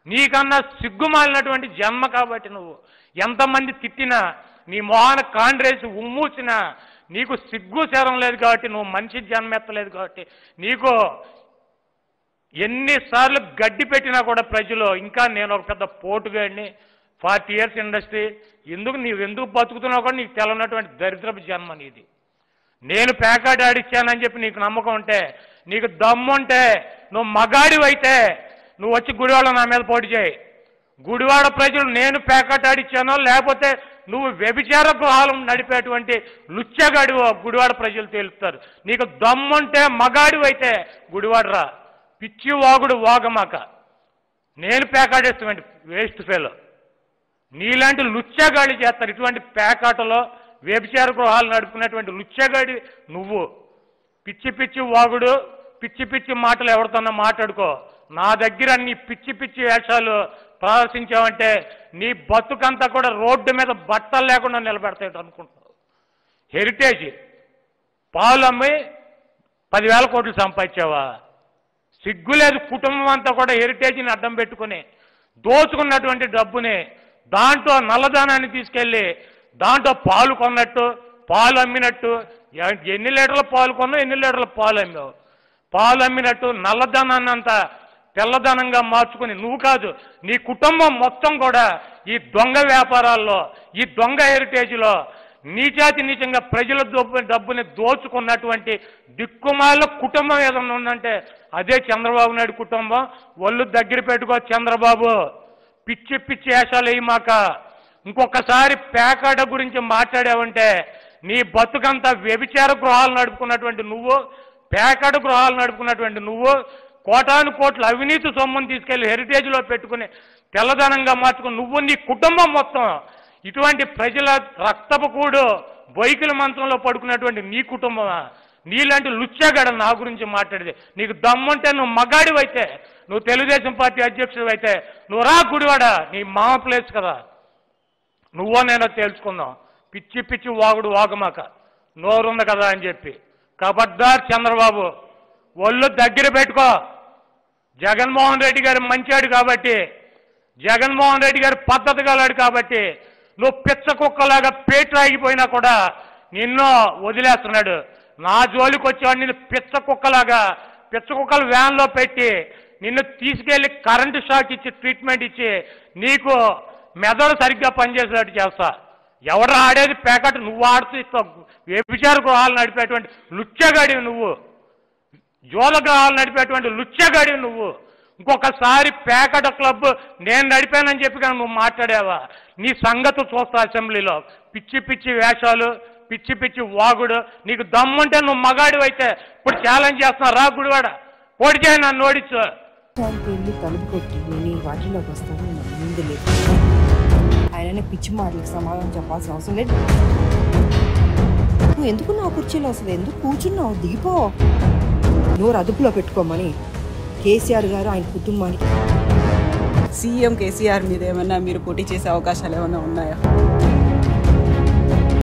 నీకన్నా సిగ్గుమాలినటువంటి జన్మ కాబట్టి నువ్వు ఎంతమంది తిట్టినా నీ మొహాన కాండ్రేసి ఉమ్మూసినా నీకు సిగ్గు శరం లేదు కాబట్టి నువ్వు మనిషి జన్మెత్తలేదు కాబట్టి నీకు ఎన్నిసార్లు గడ్డి పెట్టినా కూడా ప్రజలు ఇంకా నేను ఒక పెద్ద పోటుగాడిని ఫార్టీ ఇయర్స్ ఇండస్ట్రీ ఎందుకు నీవు ఎందుకు బతుకుతున్నావు కూడా నీకు తెలవనటువంటి దరిద్రపు జన్మ నీది నేను ప్యాకాట్ ఆడిచ్చానని చెప్పి నీకు నమ్మకం ఉంటే నీకు దమ్ముంటే నువ్వు మగాడివైతే నువ్వు వచ్చి గుడివాడ నా మీద పోటీ చేయి గుడివాడ ప్రజలు నేను ప్యాకెట్ ఆడిచ్చానో లేకపోతే నువ్వు వ్యభిచార గృహాలు నడిపేటువంటి లుచ్చగాడివో గుడివాడ ప్రజలు తేలుస్తారు నీకు దమ్ముంటే మగాడివైతే గుడివాడరా పిచ్చి వాగుడు వాగమాక నేను ప్యాకాటేస్తామండి వేస్ట్ ఫెలో నీలాంటి లుచ్చగాడి చేస్తారు ఇటువంటి పేకాటలో వ్యభిచార గృహాలు నడుపుకునేటువంటి లుచ్చగాడి నువ్వు పిచ్చి పిచ్చి వాగుడు పిచ్చి పిచ్చి మాటలు ఎవరితోనో మాట్లాడుకో నా దగ్గర నీ పిచ్చి పిచ్చి వేషాలు ప్రదర్శించావంటే నీ బతుకంతా కూడా రోడ్డు మీద బట్టలు లేకుండా నిలబెడతాయి అనుకుంటున్నావు హెరిటేజ్ పాలు అమ్మి పదివేల కోట్లు సంపాదించావా సిగ్గులేదు కుటుంబం అంతా కూడా హెరిటేజ్ని అడ్డం పెట్టుకుని దోచుకున్నటువంటి డబ్బుని దాంట్లో నల్లదానాన్ని తీసుకెళ్ళి దాంట్లో పాలు కొన్నట్టు పాలు అమ్మినట్టు ఎ- ఎన్ని లీటర్ల పాలు కొన్నావు ఎన్ని లీటర్ల పాలు అమ్మావు పాలు అమ్మినట్టు నల్లధనాన్ని అంతా తెల్లధనంగా మార్చుకుని నువ్వు కాదు నీ కుటుంబం మొత్తం కూడా ఈ దొంగ వ్యాపారాల్లో ఈ దొంగ హెరిటేజ్లో నీచాతి నీచంగా ప్రజల డబ్బు డబ్బుని దోచుకున్నటువంటి దిక్కుమాల కుటుంబం ఏదన్నా ఉందంటే అదే చంద్రబాబు నాయుడు కుటుంబం ఒళ్ళు దగ్గర పెట్టుకో చంద్రబాబు పిచ్చి పిచ్చి వేషాలు వేయమాక ఇంకొకసారి పేకాట గురించి మాట్లాడావంటే నీ బతుకంతా వ్యభిచార గృహాలు నడుపుకున్నటువంటి నువ్వు పేకాట గృహాలు నడుపుకున్నటువంటి నువ్వు కోటాను కోట్ల అవినీతి సొమ్మును తీసుకెళ్లి హెరిటేజ్లో పెట్టుకుని తెల్లదనంగా మార్చుకుని నువ్వు నీ కుటుంబం మొత్తం ఇటువంటి ప్రజల రక్తపు కూడు బొయ్కిల మంచంలో పడుకున్నటువంటి నీ కుటుంబమా నీలాంటి లుచ్చాగడ నా గురించి మాట్లాడితే నీకు దమ్ముంటే నువ్వు మగాడివైతే నువ్వు తెలుగుదేశం పార్టీ అధ్యక్షుడు అయితే నువ్వు రా గుడివాడ నీ మామ ప్లేస్ కదా నువ్వో నేనో తేల్చుకుందాం పిచ్చి పిచ్చి వాగుడు వాగమాక నోరుంది కదా అని చెప్పి కబడ్దార్ చంద్రబాబు ఒళ్ళు దగ్గర పెట్టుకో జగన్మోహన్ రెడ్డి గారు మంచాడు కాబట్టి జగన్మోహన్ రెడ్డి గారు పద్ధతి గలాడు కాబట్టి నువ్వు పిచ్చ కుక్కలాగా పేట్లాగిపోయినా కూడా నిన్ను వదిలేస్తున్నాడు నా జోలికి వచ్చేవాడు నిన్ను పిచ్చ కుక్కలాగా పిచ్చ కుక్కలు వ్యాన్లో పెట్టి నిన్ను తీసుకెళ్లి కరెంటు షాక్ ఇచ్చి ట్రీట్మెంట్ ఇచ్చి నీకు మెదడు సరిగ్గా పనిచేసేటట్టు చేస్తా ఎవరు ఆడేది ప్యాకెట్ నువ్వు ఆడుతూ ఇస్తావు వ్యభిచార గృహాలు నడిపేటువంటి లుచ్చగాడి నువ్వు జోలగ్రహాలు నడిపేటువంటి లుచ్చగాడి నువ్వు ఇంకొకసారి పేకట క్లబ్ నేను నడిపానని చెప్పి కానీ నువ్వు మాట్లాడావా నీ సంగతి చూస్తా అసెంబ్లీలో పిచ్చి పిచ్చి వేషాలు పిచ్చి పిచ్చి వాగుడు నీకు దమ్ముంటే నువ్వు మగాడివైతే ఇప్పుడు ఛాలెంజ్ చేస్తున్నా రా గుడివాడ పోటీ చేయి నన్ను ఓడించు దానికి వెళ్ళి తలుపు కొట్టి నేను ఈ వాటిలోకి వస్తాను నాకు ముందు లేదు ఆయననే పిచ్చి మాటలకు సమాధానం చెప్పాల్సిన అవసరం లేదు నువ్వు ఎందుకు నా కుర్చీలో అసలు ఎందుకు కూర్చున్నావు దిగిపో నోరు అదుపులో పెట్టుకోమని కేసీఆర్ గారు ఆయన కుటుంబానికి సీఎం కేసీఆర్ మీద ఏమన్నా మీరు పోటీ చేసే అవకాశాలు ఏమైనా ఉన్నాయా